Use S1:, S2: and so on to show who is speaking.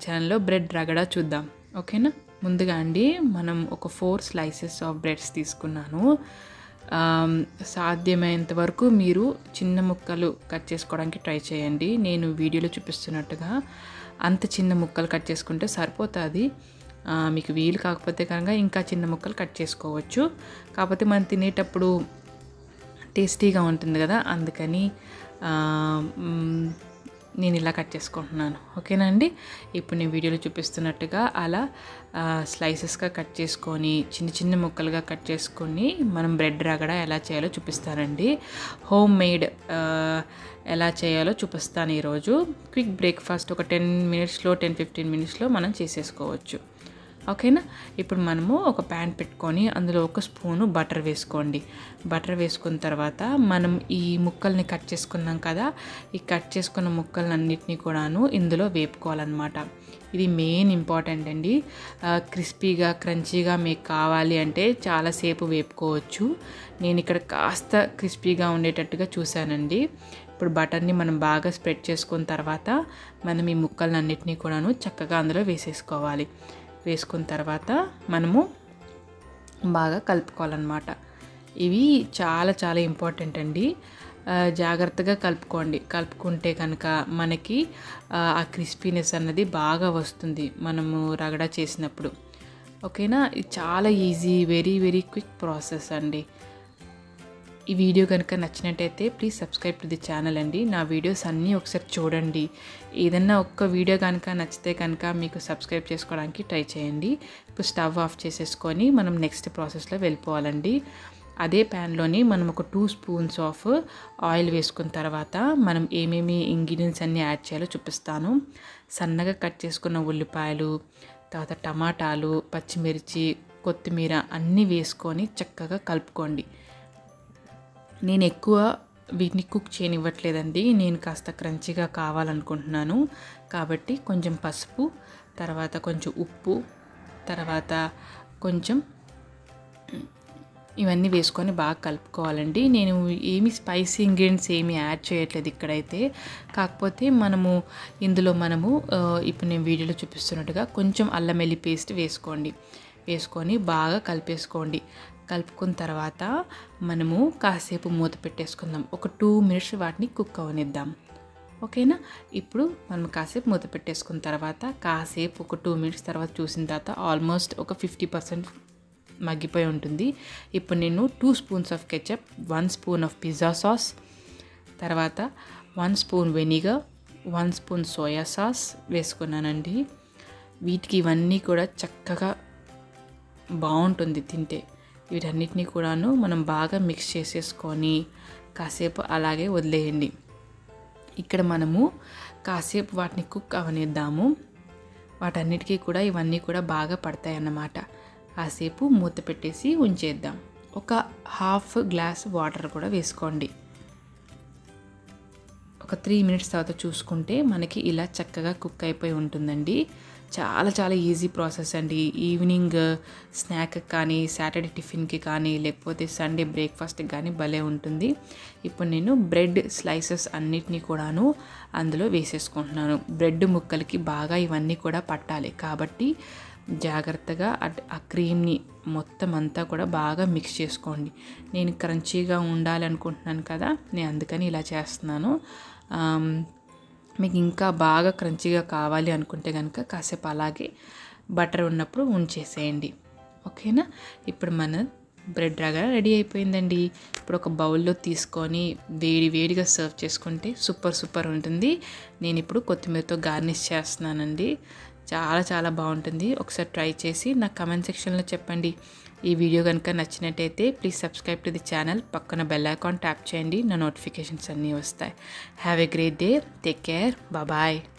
S1: ఛానల్లో బ్రెడ్ రగడా చూద్దాం ఓకేనా ముందుగా అండి మనం ఒక ఫోర్ స్లైసెస్ ఆఫ్ బ్రెడ్స్ తీసుకున్నాను ఆమ్, సాధ్యమైనంత వరకు మీరు చిన్న ముక్కలు కట్ చేసుకోవడానికి ట్రై చేయండి నేను వీడియోలో చూపిస్తున్నట్టుగా అంత చిన్న ముక్కలు కట్ చేసుకుంటే సరిపోతుంది ఆ, మీకు వీలు కాకపోతే కనుక ఇంకా చిన్న ముక్కలు కట్ చేసుకోవచ్చు కాకపోతే మనం తినేటప్పుడు టేస్టీగా ఉంటుంది కదా అందుకని ఆ, మ్, నేను ఇలా కట్ చేసుకుంటున్నాను ఓకేనా అండి ఇప్పుడు నేను వీడియోలో చూపిస్తున్నట్టుగా అలా స్లైసెస్గా కట్ చేసుకొని చిన్న చిన్న ముక్కలుగా కట్ చేసుకొని మనం బ్రెడ్ రగడ ఎలా చేయాలో చూపిస్తానండి హోమ్ మేడ్ ఎలా చేయాలో చూపిస్తాను ఈరోజు క్విక్ బ్రేక్ఫాస్ట్ ఒక టెన్ మినిట్స్లో టెన్ ఫిఫ్టీన్ మినిట్స్లో మనం చేసేసుకోవచ్చు ఓకేనా ఇప్పుడు మనము ఒక ప్యాన్ పెట్టుకొని అందులో ఒక స్పూను బటర్ వేసుకోండి బటర్ వేసుకున్న తర్వాత మనం ఈ ముక్కల్ని కట్ చేసుకున్నాం కదా ఈ కట్ చేసుకున్న ముక్కలన్నిటినీ కూడాను ఇందులో వేపుకోవాలన్నమాట ఇది మెయిన్ ఇంపార్టెంట్ అండి ఆ, క్రిస్పీగా క్రంచీగా మీకు కావాలి అంటే చాలాసేపు వేపుకోవచ్చు నేను ఇక్కడ కాస్త క్రిస్పీగా ఉండేటట్టుగా చూశానండి ఇప్పుడు బటర్ని మనం బాగా స్ప్రెడ్ చేసుకున్న తర్వాత మనం ఈ ముక్కలన్నిటినీ కూడాను చక్కగా అందులో వేసేసుకోవాలి వేసుకున్న తర్వాత మనము బాగా కలుపుకోవాలన్నమాట ఇవి చాలా చాలా ఇంపార్టెంట్ అండి ఆ, జాగ్రత్తగా కలుపుకోండి కలుపుకుంటే కనుక మనకి ఆ, ఆ క్రిస్పీనెస్ అన్నది బాగా వస్తుంది మనము రగడ చేసినప్పుడు ఓకేనా ఇది చాలా easy very very quick process అండి ఈ వీడియో కనుక నచ్చినట్టయితే please subscribe to the channel అండి నా వీడియోస్ అన్నీ ఒకసారి చూడండి ఏదన్నా ఒక్క వీడియో కనుక నచ్చితే కనుక మీకు సబ్స్క్రైబ్ చేసుకోవడానికి ట్రై చేయండి ఇప్పుడు స్టవ్ ఆఫ్ చేసేసుకొని మనం నెక్స్ట్ ప్రాసెస్లో వెళ్ళిపోవాలండి అదే ప్యాన్లోని మనం ఒక టూ స్పూన్స్ ఆఫ్ ఆయిల్ వేసుకున్న తర్వాత మనం ఏమేమి ఇంగ్రీడియంట్స్ అన్నీ యాడ్ చేయాలో చూపిస్తాను సన్నగా కట్ చేసుకున్న ఉల్లిపాయలు తర్వాత టమాటాలు పచ్చిమిర్చి కొత్తిమీర అన్నీ వేసుకొని చక్కగా కలుపుకోండి నేను ఎక్కువ వీటిని కుక్ చేయనివ్వట్లేదండి నేను కాస్త క్రంచిగా కావాలనుకుంటున్నాను కాబట్టి కొంచెం పసుపు తర్వాత కొంచెం ఉప్పు తర్వాత కొంచెం ఇవన్నీ వేసుకొని బాగా కలుపుకోవాలండి నేను ఏమి స్పైసీ ఇంగ్రీడియంట్స్ ఏమి యాడ్ చేయట్లేదు ఇక్కడైతే కాకపోతే మనము ఇందులో మనము ఆ, ఇప్పుడు నేను వీడియోలో చూపిస్తున్నట్టుగా కొంచెం అల్లం వెల్లి పేస్ట్ వేసుకోండి వేసుకొని బాగా కలిపేసుకోండి కలుపుకున్న తర్వాత మనము కాసేపు మూత పెట్టేసుకుందాం ఒక టూ మినిట్స్ వాటిని కుక్ అవనిద్దాం ఓకేనా ఇప్పుడు మనం కాసేపు మూత పెట్టేసుకున్న తర్వాత కాసేపు ఒక టూ మినిట్స్ తర్వాత చూసిన తర్వాత ఆల్మోస్ట్ ఒక ఫిఫ్టీ పర్సెంట్ మగ్గిపోయి ఉంటుంది ఇప్పుడు నేను two spoons of ketchup one spoon of pizza sauce తర్వాత one spoon vinegar one spoon soya sauce వేసుకున్నానండి వీటికి ఇవన్నీ కూడా చక్కగా బాగుంటుంది తింటే వీటన్నిటిని కూడాను మనం బాగా మిక్స్ చేసేసుకొని కాసేపు అలాగే వదిలేయండి ఇక్కడ మనము కాసేపు వాటిని కుక్ అవనిద్దాము వాటన్నిటికీ కూడా ఇవన్నీ కూడా బాగా పడతాయి అన్నమాట కాసేపు మూత పెట్టేసి ఉంచేద్దాం ఒక హాఫ్ గ్లాస్ వాటర్ కూడా వేసుకోండి ఒక త్రీ మినిట్స్ తర్వాత చూసుకుంటే మనకి ఇలా చక్కగా కుక్ అయిపోయి ఉంటుందండి చాలా చాలా ఈజీ ప్రాసెస్ అండి ఈవినింగ్ స్నాక్ కానీ సాటర్డే టిఫిన్కి కానీ లేకపోతే సండే బ్రేక్ఫాస్ట్కి కానీ భలే ఉంటుంది ఇప్పుడు నేను బ్రెడ్ స్లైసెస్ అన్నిటినీ కూడాను అందులో వేసేసుకుంటున్నాను బ్రెడ్ ముక్కలకి బాగా ఇవన్నీ కూడా పట్టాలి కాబట్టి జాగ్రత్తగా అట్- ఆ క్రీమ్ని మొత్తం అంతా కూడా బాగా మిక్స్ చేసుకోండి నేను క్రంచీగా ఉండాలి అనుకుంటున్నాను కదా నేను అందుకని ఇలా చేస్తున్నాను ఆమ్, మీకు ఇంకా బాగా క్రంచీగా కావాలి అనుకుంటే కనుక కాసేపు అలాగే బటర్ ఉన్నప్పుడు ఉంచేసేయండి ఓకేనా ఇప్పుడు మన బ్రెడ్ రాగా రెడీ అయిపోయిందండి ఇప్పుడు ఒక బౌల్లో తీసుకొని వేడి వేడిగా సర్వ్ చేసుకుంటే సూపర్ సూపర్ ఉంటుంది నేను ఇప్పుడు కొత్తిమీరతో గార్నిష్ చేస్తున్నానండి చాలా చాలా బాగుంటుంది ఒకసారి ట్రై చేసి నా కమెంట్ సెక్షన్లో చెప్పండి ఈ వీడియో కనుక నచ్చినట్టయితే please subscribe to the channel పక్కన బెల్ ఐకాన్ ట్యాప్ చేయండి నా నోటిఫికేషన్స్ అన్నీ వస్తాయి have a great day take care bye